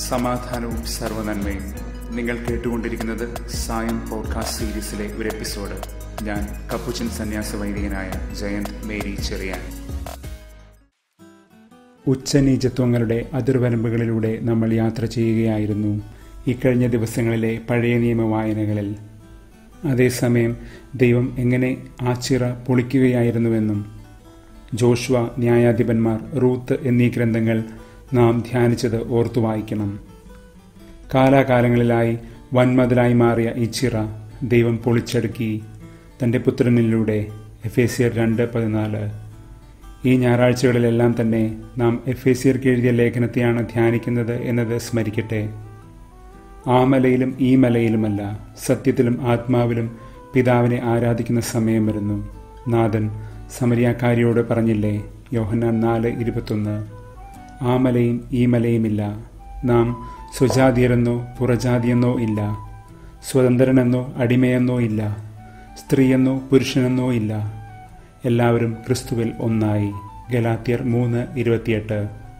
സമാധാനവും സർവനന്മയും നിങ്ങൾ കേട്ടുകൊണ്ടിരിക്കുന്നത് സായം പോഡ്കാസ്റ്റ് സീരീസിലെ ഒരു എപ്പിസോഡ് ഞാൻ കപ്പുച്ചൻ സന്യാസ വൈദികനായ ജയന്ത് മേരി ചെറിയാൻ ഉച്ചനീചത്വങ്ങളുടെ അതിർവരമ്പുകളിലൂടെ നമ്മൾ യാത്ര ചെയ്യുകയായിരുന്നു ഇക്കഴിഞ്ഞ ദിവസങ്ങളിലെ പഴയ നിയമ വായനകളിൽ അതേസമയം ദൈവം എങ്ങനെ ആ ചിറ പൊളിക്കുകയായിരുന്നുവെന്നും ജോഷുവ ന്യായാധിപന്മാർ റൂത്ത് എന്നീ ഗ്രന്ഥങ്ങൾ നാം ധ്യാനിച്ചത് ഓർത്തു വായിക്കണം കാലാകാലങ്ങളിലായി വൻമതിലായി മാറിയ ഈ ചിറ ദൈവം പൊളിച്ചടുക്കി തൻ്റെ പുത്രനിലൂടെ എഫ് എ സിയർ രണ്ട് പതിനാല് ഈ ഞായറാഴ്ചകളിലെല്ലാം തന്നെ നാം എഫ് എ സിയർക്ക് എഴുതിയ ലേഖനത്തെയാണ് ധ്യാനിക്കുന്നത് എന്നത് സ്മരിക്കട്ടെ ആ മലയിലും ഈ മലയിലുമല്ല സത്യത്തിലും ആത്മാവിലും പിതാവിനെ ആരാധിക്കുന്ന സമയം വരുന്നു നാഥൻ സമരിയാക്കാരിയോട് പറഞ്ഞില്ലേ യോഹന്നാൻ നാല് ഇരുപത്തൊന്ന് ആ മലയും ഈ മലയുമില്ല നാം സ്വജാതിയരെന്നോ പുറജാതിയെന്നോ ഇല്ല സ്വതന്ത്രനെന്നോ അടിമയെന്നോ ഇല്ല സ്ത്രീയെന്നോ പുരുഷനെന്നോ ഇല്ല എല്ലാവരും ക്രിസ്തുവിൽ ഒന്നായി ഗലാത്യർ മൂന്ന് ഇരുപത്തിയെട്ട്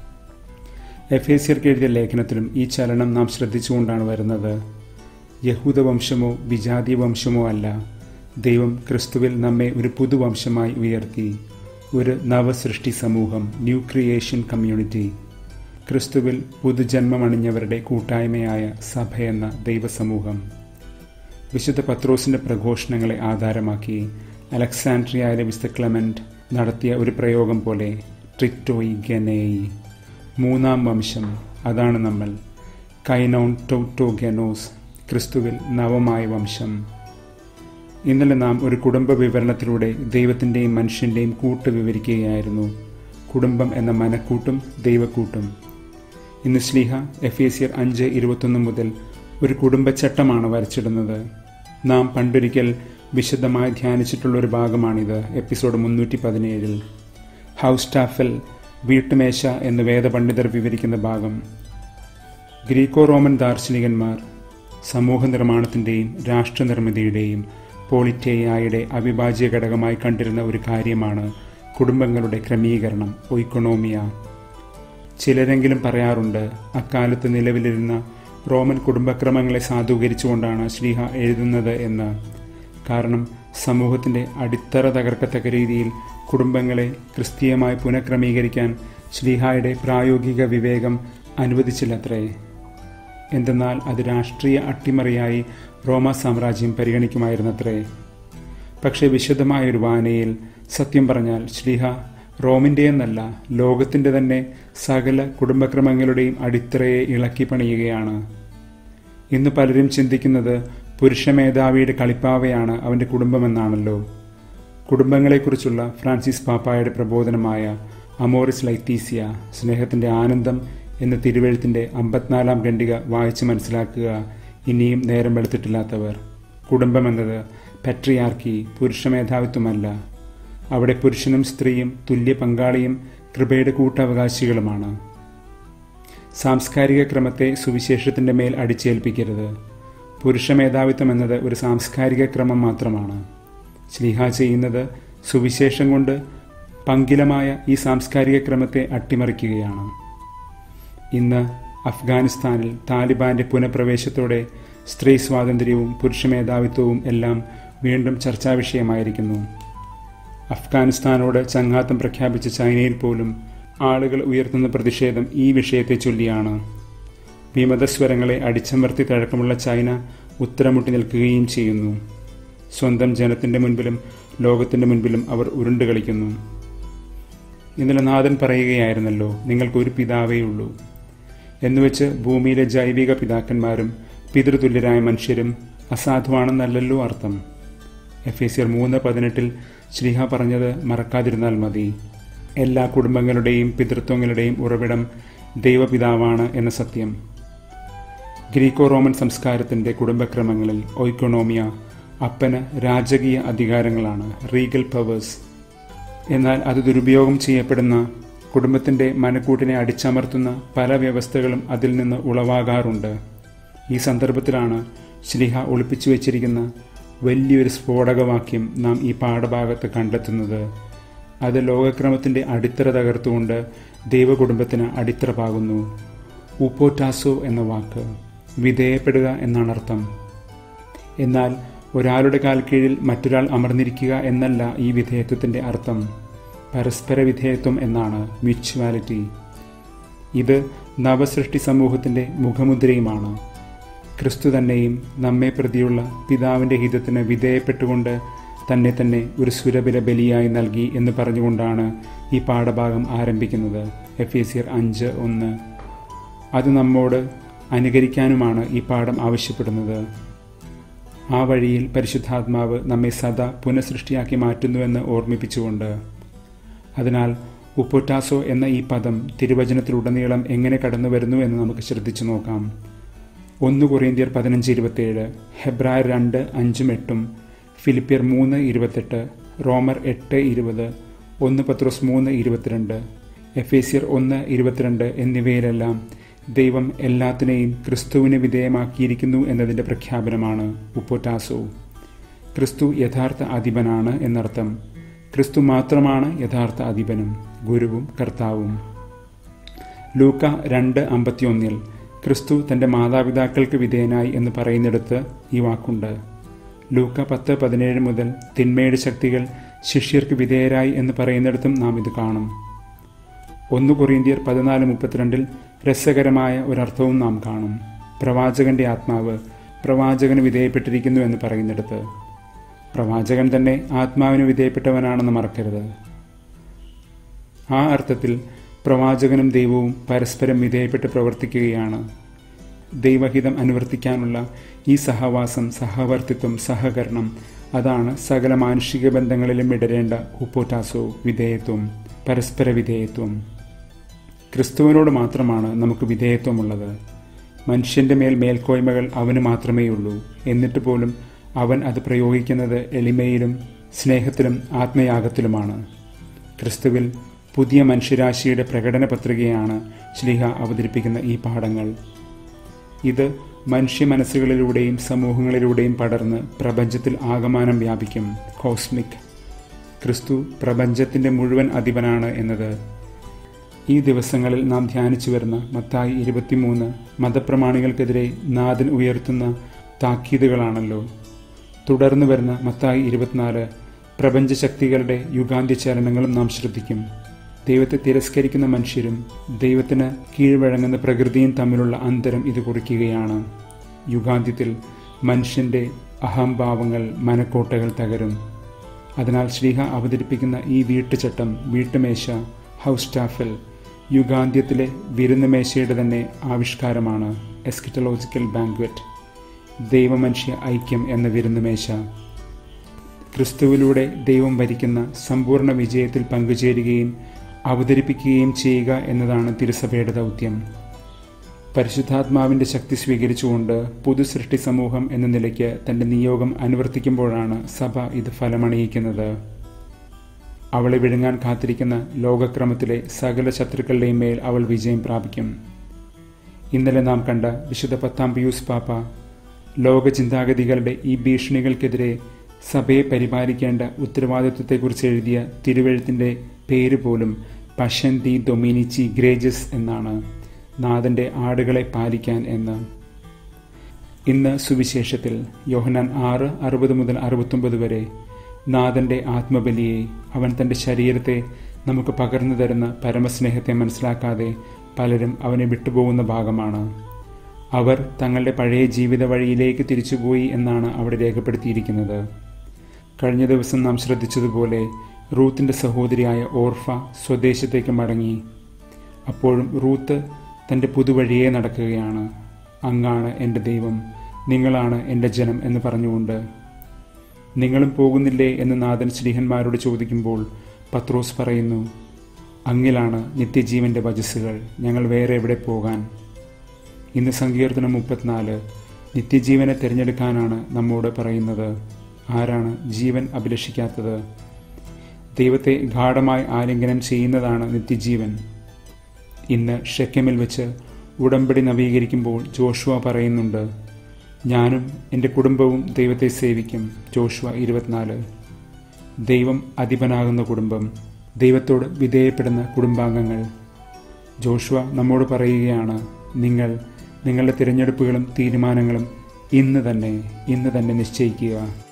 എഫ് എ സിയർക്ക് എഴുതിയ ലേഖനത്തിലും ഈ ചലനം നാം ശ്രദ്ധിച്ചുകൊണ്ടാണ് വരുന്നത് യഹൂദ വംശമോ വിജാതീയ വംശമോ അല്ല ദൈവം ക്രിസ്തുവിൽ നമ്മെ ഒരു പുതുവംശമായി ഉയർത്തി ഒരു നവസൃഷ്ടി സമൂഹം ന്യൂ ക്രിയേഷൻ കമ്മ്യൂണിറ്റി ക്രിസ്തുവിൽ പുതുജന്മമണിഞ്ഞവരുടെ കൂട്ടായ്മയായ സഭയെന്ന ദൈവസമൂഹം വിശുദ്ധ പത്രോസിന്റെ പ്രഘോഷണങ്ങളെ ആധാരമാക്കി അലക്സാൻഡ്രിയയിലെ വിശുദ്ധ ക്ലമന്റ് നടത്തിയ ഒരു പ്രയോഗം പോലെ ട്രിക്ടോയി ഗനേയി മൂന്നാം വംശം അതാണ് നമ്മൾ കൈനോൺ ടോട്ടോ ഗനോസ് ക്രിസ്തുവിൽ നവമായ വംശം ഇന്നലെ നാം ഒരു കുടുംബ വിവരണത്തിലൂടെ ദൈവത്തിൻ്റെയും മനുഷ്യൻ്റെയും കൂട്ട് വിവരിക്കുകയായിരുന്നു കുടുംബം എന്ന മനക്കൂട്ടും ദൈവക്കൂട്ടും ഇന്ന് ശ്ലീഹ എഫ് എ സിയർ അഞ്ച് ഇരുപത്തൊന്ന് മുതൽ ഒരു കുടുംബച്ചട്ടമാണ് വരച്ചിടുന്നത് നാം പണ്ടൊരിക്കൽ വിശദമായി ധ്യാനിച്ചിട്ടുള്ള ഒരു ഭാഗമാണിത് എപ്പിസോഡ് മുന്നൂറ്റി പതിനേഴിൽ ഹൗസ് ടാഫൽ വീട്ടുമേശ എന്ന് വേദപണ്ഡിതർ വിവരിക്കുന്ന ഭാഗം ഗ്രീക്കോ റോമൻ ദാർശനികന്മാർ സമൂഹ നിർമ്മാണത്തിൻ്റെയും രാഷ്ട്രനിർമ്മിതിയുടെയും പോളിറ്റേയായുടെ അവിഭാജ്യ ഘടകമായി കണ്ടിരുന്ന ഒരു കാര്യമാണ് കുടുംബങ്ങളുടെ ക്രമീകരണം ഒയ്ക്കൊണോമിയ ചിലരെങ്കിലും പറയാറുണ്ട് അക്കാലത്ത് നിലവിലിരുന്ന റോമൻ കുടുംബക്രമങ്ങളെ സാധൂകരിച്ചുകൊണ്ടാണ് ശ്രീഹ എഴുതുന്നത് എന്ന് കാരണം സമൂഹത്തിൻ്റെ അടിത്തറ തകർക്കത്തക്ക രീതിയിൽ കുടുംബങ്ങളെ ക്രിസ്തീയമായി പുനഃക്രമീകരിക്കാൻ ശ്രീഹായുടെ പ്രായോഗിക വിവേകം അനുവദിച്ചില്ലത്രേ എന്തെന്നാൽ അത് രാഷ്ട്രീയ അട്ടിമറിയായി റോമ സാമ്രാജ്യം പരിഗണിക്കുമായിരുന്നത്രേ പക്ഷേ വിശദമായ ഒരു വായനയിൽ സത്യം പറഞ്ഞാൽ ശ്രീഹ റോമിൻ്റെ എന്നല്ല ലോകത്തിൻ്റെ തന്നെ സകല കുടുംബക്രമങ്ങളുടെയും അടിത്തറയെ ഇളക്കി പണിയുകയാണ് ഇന്ന് പലരും ചിന്തിക്കുന്നത് പുരുഷ മേധാവിയുടെ കളിപ്പാവയാണ് അവൻ്റെ കുടുംബമെന്നാണല്ലോ കുടുംബങ്ങളെക്കുറിച്ചുള്ള ഫ്രാൻസിസ് പാപ്പായുടെ പ്രബോധനമായ അമോറിസ് ലൈത്തീസിയ സ്നേഹത്തിൻ്റെ ആനന്ദം എന്ന തിരുവഴുത്തിൻ്റെ അമ്പത്തിനാലാം ഖണ്ഡിക വായിച്ച് മനസ്സിലാക്കുക ഇനിയും നേരം വെളുത്തിട്ടില്ലാത്തവർ കുടുംബമെന്നത് പെട്രിയാർക്കി പുരുഷ മേധാവിത്വമല്ല അവിടെ പുരുഷനും സ്ത്രീയും തുല്യ പങ്കാളിയും കൃപയുടെ കൂട്ടവകാശികളുമാണ് സാംസ്കാരിക ക്രമത്തെ സുവിശേഷത്തിൻ്റെ മേൽ അടിച്ചേൽപ്പിക്കരുത് പുരുഷ മേധാവിത്വം എന്നത് ഒരു സാംസ്കാരിക ക്രമം മാത്രമാണ് ശ്ലീഹ ചെയ്യുന്നത് സുവിശേഷം കൊണ്ട് പങ്കിലമായ ഈ സാംസ്കാരിക ക്രമത്തെ അട്ടിമറിക്കുകയാണ് ഇന്ന് അഫ്ഗാനിസ്ഥാനിൽ താലിബാന്റെ പുനഃപ്രവേശത്തോടെ സ്ത്രീ സ്വാതന്ത്ര്യവും പുരുഷ മേധാവിത്വവും എല്ലാം വീണ്ടും ചർച്ചാ വിഷയമായിരിക്കുന്നു അഫ്ഗാനിസ്ഥാനോട് ചങ്ങാത്തം പ്രഖ്യാപിച്ച ചൈനയിൽ പോലും ആളുകൾ ഉയർത്തുന്ന പ്രതിഷേധം ഈ വിഷയത്തെ ചൊല്ലിയാണ് വിമതസ്വരങ്ങളെ അടിച്ചമർത്തി തഴക്കമുള്ള ചൈന ഉത്തരമുട്ടി നിൽക്കുകയും ചെയ്യുന്നു സ്വന്തം ജനത്തിന്റെ മുൻപിലും ലോകത്തിന്റെ മുൻപിലും അവർ ഉരുണ്ടു കളിക്കുന്നു ഇന്നലെ നാഥൻ പറയുകയായിരുന്നല്ലോ നിങ്ങൾക്കൊരു പിതാവേ ഉള്ളൂ എന്നുവെച്ച് ഭൂമിയിലെ ജൈവിക പിതാക്കന്മാരും പിതൃതുല്യരായ മനുഷ്യരും അസാധുവാണെന്നല്ലല്ലോ അർത്ഥം എഫ് എ സിയർ മൂന്ന് പതിനെട്ടിൽ ശ്രീഹ പറഞ്ഞത് മറക്കാതിരുന്നാൽ മതി എല്ലാ കുടുംബങ്ങളുടെയും പിതൃത്വങ്ങളുടെയും ഉറവിടം ദൈവപിതാവാണ് എന്ന സത്യം ഗ്രീക്കോ റോമൻ സംസ്കാരത്തിൻ്റെ കുടുംബക്രമങ്ങളിൽ ഒയ്ക്കൊണോമിയ അപ്പന് രാജകീയ അധികാരങ്ങളാണ് റീഗൽ പവേഴ്സ് എന്നാൽ അത് ദുരുപയോഗം ചെയ്യപ്പെടുന്ന കുടുംബത്തിൻ്റെ മനക്കൂട്ടിനെ അടിച്ചമർത്തുന്ന പല വ്യവസ്ഥകളും അതിൽ നിന്ന് ഉളവാകാറുണ്ട് ഈ സന്ദർഭത്തിലാണ് ശ്രീഹ ഒളിപ്പിച്ചു വച്ചിരിക്കുന്ന വലിയൊരു സ്ഫോടകവാക്യം നാം ഈ പാഠഭാഗത്ത് കണ്ടെത്തുന്നത് അത് ലോകക്രമത്തിൻ്റെ അടിത്തറ തകർത്തുകൊണ്ട് ദൈവകുടുംബത്തിന് അടിത്തറ പാകുന്നു ഉപ്പോറ്റാസോ എന്ന വാക്ക് വിധേയപ്പെടുക എന്നാണ് അർത്ഥം എന്നാൽ ഒരാളുടെ കാൽ കീഴിൽ മറ്റൊരാൾ അമർന്നിരിക്കുക എന്നല്ല ഈ വിധേയത്വത്തിൻ്റെ അർത്ഥം പരസ്പര വിധേയത്വം എന്നാണ് മ്യൂച്വാലിറ്റി ഇത് നവസൃഷ്ടി സമൂഹത്തിൻ്റെ മുഖമുദ്രയുമാണ് ക്രിസ്തു തന്നെയും നമ്മെ പ്രതിയുള്ള പിതാവിൻ്റെ ഹിതത്തിന് വിധേയപ്പെട്ടുകൊണ്ട് തന്നെ തന്നെ ഒരു സുരബില ബലിയായി നൽകി എന്ന് പറഞ്ഞുകൊണ്ടാണ് ഈ പാഠഭാഗം ആരംഭിക്കുന്നത് എഫ് എ സിയർ അഞ്ച് ഒന്ന് അത് നമ്മോട് അനുകരിക്കാനുമാണ് ഈ പാഠം ആവശ്യപ്പെടുന്നത് ആ വഴിയിൽ പരിശുദ്ധാത്മാവ് നമ്മെ സദാ പുനഃസൃഷ്ടിയാക്കി മാറ്റുന്നുവെന്ന് ഓർമ്മിപ്പിച്ചുകൊണ്ട് അതിനാൽ ഉപ്പൊറ്റാസോ എന്ന ഈ പദം തിരുവചനത്തിലുടനീളം എങ്ങനെ കടന്നു വരുന്നു എന്ന് നമുക്ക് ശ്രദ്ധിച്ചു നോക്കാം ഒന്ന് കൊറിയന്തിയർ പതിനഞ്ച് ഇരുപത്തിയേഴ് ഹെബ്രായർ രണ്ട് അഞ്ചും എട്ടും ഫിലിപ്പിയർ മൂന്ന് ഇരുപത്തെട്ട് റോമർ എട്ട് ഇരുപത് ഒന്ന് പത്രോസ് മൂന്ന് ഇരുപത്തിരണ്ട് എഫേസിയർ ഒന്ന് ഇരുപത്തിരണ്ട് എന്നിവയിലെല്ലാം ദൈവം എല്ലാത്തിനെയും ക്രിസ്തുവിന് വിധേയമാക്കിയിരിക്കുന്നു എന്നതിൻ്റെ പ്രഖ്യാപനമാണ് ഉപ്പോറ്റാസോ ക്രിസ്തു യഥാർത്ഥ അധിപനാണ് എന്നർത്ഥം ക്രിസ്തു മാത്രമാണ് യഥാർത്ഥ അധിപനും ഗുരുവും കർത്താവും ലൂക്ക രണ്ട് അമ്പത്തിയൊന്നിൽ ക്രിസ്തു തൻ്റെ മാതാപിതാക്കൾക്ക് വിധേയനായി എന്ന് പറയുന്നിടത്ത് ഈ വാക്കുണ്ട് ലൂക്ക പത്ത് പതിനേഴ് മുതൽ തിന്മയുടെ ശക്തികൾ ശിഷ്യർക്ക് വിധേയരായി എന്ന് പറയുന്നിടത്തും നാം ഇത് കാണും ഒന്ന് കൊറിയന്തിയർ പതിനാല് മുപ്പത്തിരണ്ടിൽ രസകരമായ ഒരർത്ഥവും നാം കാണും പ്രവാചകന്റെ ആത്മാവ് പ്രവാചകന് വിധേയപ്പെട്ടിരിക്കുന്നു എന്ന് പറയുന്നിടത്ത് പ്രവാചകൻ തന്നെ ആത്മാവിന് വിധേയപ്പെട്ടവനാണെന്ന് മറക്കരുത് ആ അർത്ഥത്തിൽ പ്രവാചകനും ദൈവവും പരസ്പരം വിധേയപ്പെട്ട് പ്രവർത്തിക്കുകയാണ് ദൈവഹിതം അനുവർത്തിക്കാനുള്ള ഈ സഹവാസം സഹവർത്തിത്വം സഹകരണം അതാണ് സകല മാനുഷിക ബന്ധങ്ങളിലും ഇടരേണ്ട ഉപ്പോറ്റാസോ വിധേയത്വം പരസ്പര വിധേയത്വം ക്രിസ്തുവിനോട് മാത്രമാണ് നമുക്ക് വിധേയത്വമുള്ളത് മനുഷ്യന്റെ മേൽ മേൽക്കോയ്മകൾ അവന് മാത്രമേയുള്ളൂ എന്നിട്ട് പോലും അവൻ അത് പ്രയോഗിക്കുന്നത് എളിമയിലും സ്നേഹത്തിലും ആത്മയാഗത്തിലുമാണ് ക്രിസ്തുവിൽ പുതിയ മനുഷ്യരാശിയുടെ പ്രകടന പത്രികയാണ് ശ്ലീഹ അവതരിപ്പിക്കുന്ന ഈ പാഠങ്ങൾ ഇത് മനുഷ്യ മനസ്സുകളിലൂടെയും സമൂഹങ്ങളിലൂടെയും പടർന്ന് പ്രപഞ്ചത്തിൽ ആകമാനം വ്യാപിക്കും കോസ്മിക് ക്രിസ്തു പ്രപഞ്ചത്തിന്റെ മുഴുവൻ അധിപനാണ് എന്നത് ഈ ദിവസങ്ങളിൽ നാം ധ്യാനിച്ചു വരുന്ന മത്തായി ഇരുപത്തിമൂന്ന് മതപ്രമാണികൾക്കെതിരെ നാഥൻ ഉയർത്തുന്ന താക്കീതുകളാണല്ലോ തുടർന്നു വരുന്ന മത്തായി ഇരുപത്തിനാല് പ്രപഞ്ചശക്തികളുടെ യുഗാന്ത്യ ചലനങ്ങളും നാം ശ്രദ്ധിക്കും ദൈവത്തെ തിരസ്കരിക്കുന്ന മനുഷ്യരും ദൈവത്തിന് കീഴ്വഴങ്ങുന്ന പ്രകൃതിയും തമ്മിലുള്ള അന്തരം ഇത് കുറിക്കുകയാണ് യുഗാന്ത്യത്തിൽ മനുഷ്യന്റെ അഹംഭാവങ്ങൾ മനക്കോട്ടകൾ തകരും അതിനാൽ ശ്രീഹ അവതരിപ്പിക്കുന്ന ഈ വീട്ടുചട്ടം വീട്ടുമേശ ഹൗസ് ടാഫൽ യുഗാന്ത്യത്തിലെ വിരുന്നുമേശയുടെ തന്നെ ആവിഷ്കാരമാണ് എസ്കിറ്റലോജിക്കൽ ബാങ്ക്വറ്റ് ദൈവമനുഷ്യ ഐക്യം എന്ന വിരുന്നുമേശ ക്രിസ്തുവിലൂടെ ദൈവം ഭരിക്കുന്ന സമ്പൂർണ്ണ വിജയത്തിൽ പങ്കുചേരുകയും അവതരിപ്പിക്കുകയും ചെയ്യുക എന്നതാണ് തിരുസഭയുടെ ദൗത്യം പരിശുദ്ധാത്മാവിന്റെ ശക്തി സ്വീകരിച്ചുകൊണ്ട് പുതുസൃഷ്ടി സമൂഹം എന്ന നിലയ്ക്ക് തന്റെ നിയോഗം അനുവർത്തിക്കുമ്പോഴാണ് സഭ ഇത് ഫലമണിയിക്കുന്നത് അവളെ വിഴുങ്ങാൻ കാത്തിരിക്കുന്ന ലോകക്രമത്തിലെ സകല ശത്രുക്കളുടെയും മേൽ അവൾ വിജയം പ്രാപിക്കും ഇന്നലെ നാം കണ്ട വിശുദ്ധ പത്താം പിയൂസ് പാപ്പ ലോക ചിന്താഗതികളുടെ ഈ ഭീഷണികൾക്കെതിരെ സഭയെ പരിപാലിക്കേണ്ട ഉത്തരവാദിത്വത്തെക്കുറിച്ച് എഴുതിയ തിരുവഴുത്തിന്റെ പേര് പോലും പഷന്തി ഡൊമിനിച്ചി ഗ്രേജസ് എന്നാണ് നാഥന്റെ ആടുകളെ പാലിക്കാൻ എന്ന് ഇന്ന് സുവിശേഷത്തിൽ യോഹനാൻ ആറ് അറുപത് മുതൽ അറുപത്തൊമ്പത് വരെ നാഥന്റെ ആത്മബലിയെ അവൻ തന്റെ ശരീരത്തെ നമുക്ക് പകർന്നു തരുന്ന പരമസ്നേഹത്തെ മനസ്സിലാക്കാതെ പലരും അവനെ വിട്ടുപോകുന്ന ഭാഗമാണ് അവർ തങ്ങളുടെ പഴയ ജീവിത വഴിയിലേക്ക് തിരിച്ചുപോയി എന്നാണ് അവിടെ രേഖപ്പെടുത്തിയിരിക്കുന്നത് കഴിഞ്ഞ ദിവസം നാം ശ്രദ്ധിച്ചതുപോലെ റൂത്തിന്റെ സഹോദരിയായ ഓർഫ സ്വദേശത്തേക്ക് മടങ്ങി അപ്പോഴും റൂത്ത് തൻ്റെ പുതുവഴിയെ നടക്കുകയാണ് അങ്ങാണ് എൻ്റെ ദൈവം നിങ്ങളാണ് എൻ്റെ ജനം എന്ന് പറഞ്ഞുകൊണ്ട് നിങ്ങളും പോകുന്നില്ലേ എന്ന് നാഥൻ ശ്രീഹന്മാരോട് ചോദിക്കുമ്പോൾ പത്രോസ് പറയുന്നു അങ്ങിലാണ് നിത്യജീവന്റെ വചസ്സുകൾ ഞങ്ങൾ വേറെ എവിടെ പോകാൻ ഇന്ന് സങ്കീർത്തനം മുപ്പത്തിനാല് നിത്യജീവനെ തിരഞ്ഞെടുക്കാനാണ് നമ്മോട് പറയുന്നത് ആരാണ് ജീവൻ അഭിലഷിക്കാത്തത് ദൈവത്തെ ഗാഠമായി ആലിംഗനം ചെയ്യുന്നതാണ് നിത്യജീവൻ ഇന്ന് ഷെക്കമിൽ വെച്ച് ഉടമ്പടി നവീകരിക്കുമ്പോൾ ജോഷുവ പറയുന്നുണ്ട് ഞാനും എൻ്റെ കുടുംബവും ദൈവത്തെ സേവിക്കും ജോഷുവ ഇരുപത്തിനാല് ദൈവം അധിപനാകുന്ന കുടുംബം ദൈവത്തോട് വിധേയപ്പെടുന്ന കുടുംബാംഗങ്ങൾ ജോഷുവ നമ്മോട് പറയുകയാണ് നിങ്ങൾ നിങ്ങളുടെ തിരഞ്ഞെടുപ്പുകളും തീരുമാനങ്ങളും ഇന്ന് തന്നെ ഇന്ന് തന്നെ നിശ്ചയിക്കുക